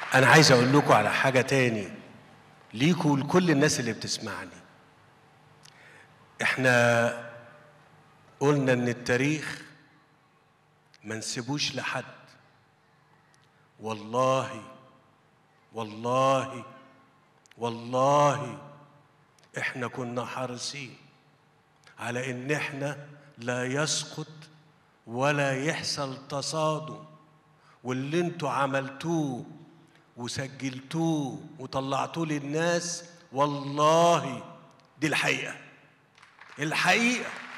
أنا عايز أقول لكم على حاجة تاني ليكوا ولكل الناس اللي بتسمعني إحنا قلنا إن التاريخ ما نسيبوش لحد والله والله والله إحنا كنا حريصين على إن إحنا لا يسقط ولا يحصل تصادم واللي انتوا عملتوه وسجلتوه وطلعتوه للناس والله دي الحقيقة الحقيقة